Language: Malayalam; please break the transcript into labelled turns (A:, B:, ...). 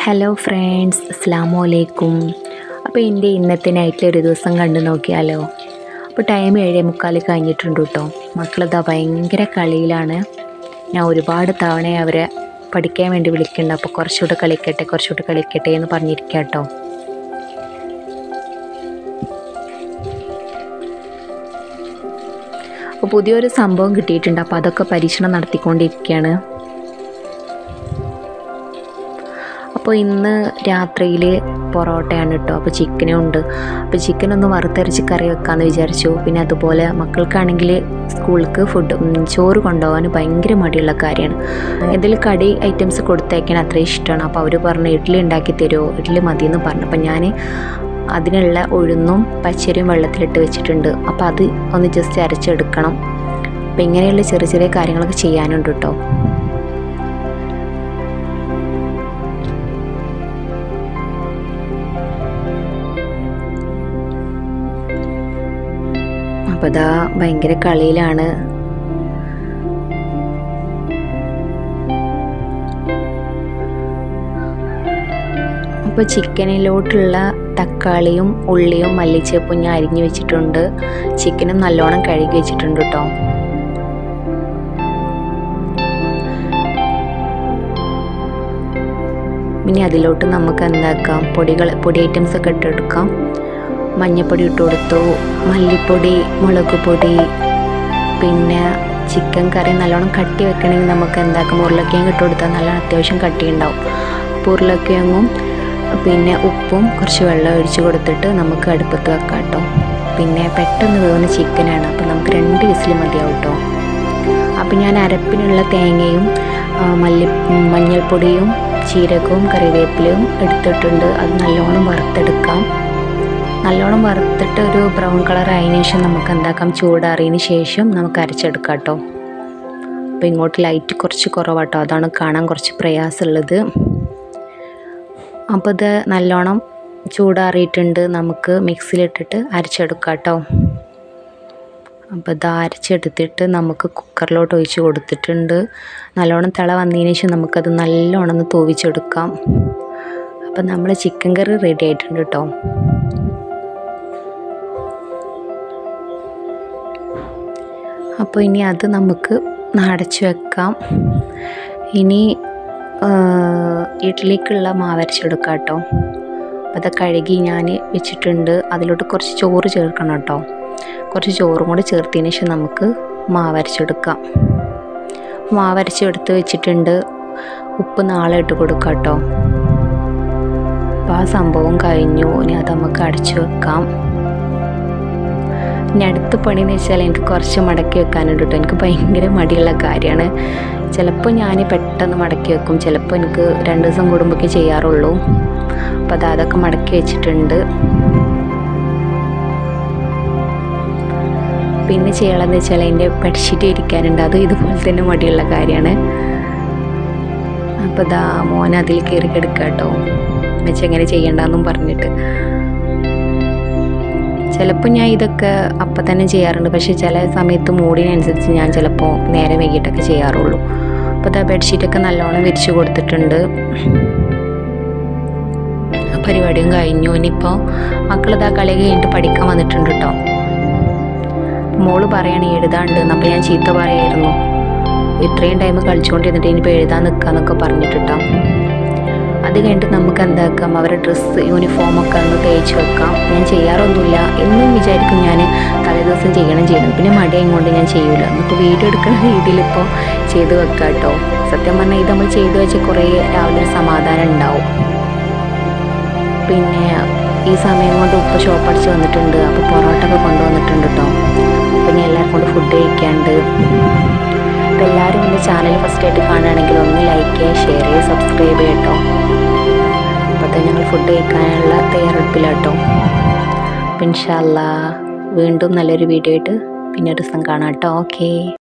A: ഹലോ ഫ്രണ്ട്സ് അസ്സാമു അലൈക്കും അപ്പോൾ എൻ്റെ ഇന്നത്തെ നൈറ്റിൽ ഒരു ദിവസം കണ്ടു നോക്കിയാലോ അപ്പോൾ ടൈം ഏഴേ മുക്കാൽ കഴിഞ്ഞിട്ടുണ്ട് കേട്ടോ മക്കളിതാ ഭയങ്കര കളിയിലാണ് ഞാൻ ഒരുപാട് തവണ അവരെ പഠിക്കാൻ വേണ്ടി വിളിക്കുന്നുണ്ട് അപ്പോൾ കുറച്ചുകൂടെ കളിക്കട്ടെ കുറച്ചുകൂടെ കളിക്കട്ടെ എന്ന് പറഞ്ഞിരിക്കുക കേട്ടോ അപ്പോൾ പുതിയൊരു സംഭവം കിട്ടിയിട്ടുണ്ട് അപ്പോൾ അതൊക്കെ പരീക്ഷണം നടത്തിക്കൊണ്ടിരിക്കുകയാണ് അപ്പോൾ ഇന്ന് രാത്രിയിൽ പൊറോട്ടയാണ് കേട്ടോ അപ്പോൾ ചിക്കനും ഉണ്ട് അപ്പോൾ ചിക്കൻ ഒന്ന് വറുത്തരച്ച് കറി വെക്കാമെന്ന് വിചാരിച്ചു പിന്നെ അതുപോലെ മക്കൾക്കാണെങ്കിൽ സ്കൂൾക്ക് ഫുഡ് ചോറ് കൊണ്ടുപോകാൻ ഭയങ്കര മടിയുള്ള കാര്യമാണ് ഇതിൽ കടി ഐറ്റംസ് കൊടുത്തയക്കാൻ അത്ര ഇഷ്ടമാണ് അപ്പോൾ അവർ പറഞ്ഞു ഇഡ്ഡലി ഉണ്ടാക്കി തരുമോ ഇഡ്ഡലി മതി എന്ന് പറഞ്ഞു അപ്പോൾ ഞാൻ അതിനുള്ള ഉഴുന്നും പച്ചരിയും വെള്ളത്തിലിട്ട് വെച്ചിട്ടുണ്ട് അപ്പോൾ അത് ഒന്ന് ജസ്റ്റ് അരച്ചെടുക്കണം അപ്പോൾ ഇങ്ങനെയുള്ള ചെറിയ ചെറിയ കാര്യങ്ങളൊക്കെ ചെയ്യാനുണ്ട് കേട്ടോ അപ്പോൾ ഇതാ ഭയങ്കര കളിയിലാണ് അപ്പോൾ ചിക്കനിലോട്ടുള്ള തക്കാളിയും ഉള്ളിയും മല്ലിച്ചപ്പും ഞാൻ അരിഞ്ഞു വെച്ചിട്ടുണ്ട് ചിക്കനും നല്ലോണം കഴുകി വെച്ചിട്ടുണ്ട് കേട്ടോ ഇനി അതിലോട്ട് നമുക്ക് എന്താക്കാം പൊടികൾ പൊടി ഐറ്റംസ് ഒക്കെ ഇട്ടെടുക്കാം മഞ്ഞൾപ്പൊടി ഇട്ട് കൊടുത്തു മല്ലിപ്പൊടി മുളക് പൊടി പിന്നെ ചിക്കൻ കറി നല്ലോണം കട്ടി വെക്കണമെങ്കിൽ നമുക്ക് എന്താക്കാം ഉരുളക്കിഴങ്ങ് ഇട്ട് കൊടുത്താൽ നല്ല അത്യാവശ്യം കട്ടി ഉണ്ടാവും അപ്പോൾ ഉരുളക്കിഴങ്ങും പിന്നെ ഉപ്പും കുറച്ച് വെള്ളം ഒഴിച്ച് കൊടുത്തിട്ട് നമുക്ക് അടുപ്പത്ത് വെക്കാം കേട്ടോ പിന്നെ പെട്ടെന്ന് വേവുന്ന ചിക്കനാണ് അപ്പോൾ നമുക്ക് രണ്ട് വിസിൽ മതിയാവും കേട്ടോ അപ്പോൾ ഞാൻ അരപ്പിനുള്ള തേങ്ങയും മല്ലി മഞ്ഞൾപ്പൊടിയും ജീരകവും കറിവേപ്പിലയും എടുത്തിട്ടുണ്ട് അത് നല്ലോണം വറുത്തെടുക്കാം നല്ലോണം വറുത്തിട്ട് ഒരു ബ്രൗൺ കളർ ആയതിനു ശേഷം നമുക്ക് എന്താക്കാം ചൂടാറിയതിന് ശേഷം നമുക്ക് അരച്ചെടുക്കാം കേട്ടോ അപ്പോൾ ഇങ്ങോട്ട് ലൈറ്റ് കുറച്ച് കുറവാട്ടോ അതാണ് കാണാൻ കുറച്ച് പ്രയാസമുള്ളത് അപ്പോൾ ഇത് നല്ലോണം ചൂടാറിയിട്ടുണ്ട് നമുക്ക് മിക്സിയിലിട്ടിട്ട് അരച്ചെടുക്കാം കേട്ടോ അപ്പോൾ ഇത് അരച്ചെടുത്തിട്ട് നമുക്ക് കുക്കറിലോട്ട് ഒഴിച്ച് കൊടുത്തിട്ടുണ്ട് നല്ലോണം തിള വന്നതിന് ശേഷം നമുക്കത് നല്ലോണം ഒന്ന് തൂവിച്ചെടുക്കാം അപ്പം നമ്മൾ ചിക്കൻ കറി റെഡി ആയിട്ടുണ്ട് കേട്ടോ അപ്പോൾ ഇനി അത് നമുക്ക് അടച്ചു വെക്കാം ഇനി ഇഡ്ഡലിക്കുള്ള മാവരച്ചെടുക്കാം കേട്ടോ അത് കഴുകി ഞാൻ വെച്ചിട്ടുണ്ട് അതിലോട്ട് കുറച്ച് ചോറ് ചേർക്കണം കേട്ടോ കുറച്ച് ചോറും കൂടി ചേർത്തതിന് ശേഷം നമുക്ക് മാവരച്ചെടുക്കാം മാവരച്ചെടുത്ത് വെച്ചിട്ടുണ്ട് ഉപ്പ് നാളെ ഇട്ട് കൊടുക്കാം കേട്ടോ അപ്പോൾ ആ സംഭവം കഴിഞ്ഞു ഇനി അത് നമുക്ക് അടച്ചു വെക്കാം ഇനി അടുത്ത പണി എന്ന് വെച്ചാൽ എനിക്ക് കുറച്ച് മടക്കി വെക്കാനുണ്ട് കേട്ടോ എനിക്ക് ഭയങ്കര മടിയുള്ള കാര്യമാണ് ചിലപ്പോൾ ഞാൻ പെട്ടെന്ന് മടക്കി വെക്കും ചിലപ്പോൾ എനിക്ക് രണ്ട് ദിവസം കൂടുമ്പോഴൊക്കെ ചെയ്യാറുള്ളൂ അപ്പോൾ അത് അതൊക്കെ മടക്കി വെച്ചിട്ടുണ്ട് പിന്നെ ചെയ്യണമെന്ന് വെച്ചാൽ എൻ്റെ ബെഡ്ഷീറ്റ് ഇരിക്കാനുണ്ട് അതും ഇതുപോലെ തന്നെ മടിയുള്ള കാര്യമാണ് അപ്പോൾ ഇതാ മോൻ അതിൽ കയറി കിടക്കുക കേട്ടോ വെച്ചെങ്ങനെ ചെയ്യണ്ടെന്നും പറഞ്ഞിട്ട് ചിലപ്പോൾ ഞാൻ ഇതൊക്കെ അപ്പം തന്നെ ചെയ്യാറുണ്ട് പക്ഷേ ചില സമയത്ത് മൂഡിനനുസരിച്ച് ഞാൻ ചിലപ്പോൾ നേരെ വൈകിട്ടൊക്കെ ചെയ്യാറുള്ളൂ അപ്പോൾ ഇതാ ബെഡ്ഷീറ്റൊക്കെ നല്ലോണം വിരിച്ചു കൊടുത്തിട്ടുണ്ട് പരിപാടിയും കഴിഞ്ഞു ഇനിയിപ്പോൾ മക്കളിതാ കളി കഴിഞ്ഞിട്ട് പഠിക്കാൻ വന്നിട്ടുണ്ട് കേട്ടോ മോള് പറയണേ എഴുതാണ്ട് അപ്പോൾ ഞാൻ ചീത്ത പറയായിരുന്നു ഇത്രയും ടൈം കളിച്ചുകൊണ്ടിരുന്നിട്ട് ഇനിയിപ്പോൾ എഴുതാൻ നിൽക്കാന്നൊക്കെ പറഞ്ഞിട്ടോ അത് കഴിഞ്ഞിട്ട് നമുക്ക് എന്താക്കാം അവരുടെ ഡ്രസ്സ് യൂണിഫോമൊക്കെ ഒന്ന് തേച്ച് വെക്കാം ഞാൻ ചെയ്യാറൊന്നുമില്ല എന്നും വിചാരിക്കും ഞാൻ തലേദിവസം ചെയ്യണം ചെയ്യണം പിന്നെ മടിയും കൊണ്ട് ഞാൻ ചെയ്യൂല നമുക്ക് വീഡിയോ എടുക്കുന്ന രീതിയിൽ ഇപ്പോൾ ചെയ്ത് വെക്കാം കേട്ടോ സത്യം പറഞ്ഞാൽ ഇത് നമ്മൾ ചെയ്തു വെച്ചാൽ കുറേ രാവിലെ ഒരു സമാധാനം ഉണ്ടാവും പിന്നെ ഈ സമയം കൊണ്ട് ഉപ്പ് ഷോപ്പ് അടിച്ച് വന്നിട്ടുണ്ട് അപ്പോൾ പൊറോട്ട ഒക്കെ കൊണ്ടുവന്നിട്ടുണ്ട് കേട്ടോ പിന്നെ എല്ലാവർക്കും കൊണ്ട് ഫുഡ് കഴിക്കാണ്ട് അപ്പോൾ എല്ലാവരും എൻ്റെ ചാനൽ ഫസ്റ്റ് ആയിട്ട് കാണുകയാണെങ്കിൽ ഒന്ന് ലൈക്ക് ചെയ്യുക ഷെയർ ചെയ്യുക സബ്സ്ക്രൈബ് ചെയ്യട്ടോ അപ്പോൾ ഞങ്ങൾ ഫുഡ് കഴിക്കാനുള്ള തയ്യാറെടുപ്പിലാട്ടോ അപ്പം ഇൻഷാല്ല വീണ്ടും നല്ലൊരു വീഡിയോ ആയിട്ട് പിന്നെ ഒരു ദിവസം കാണാം കേട്ടോ ഓക്കേ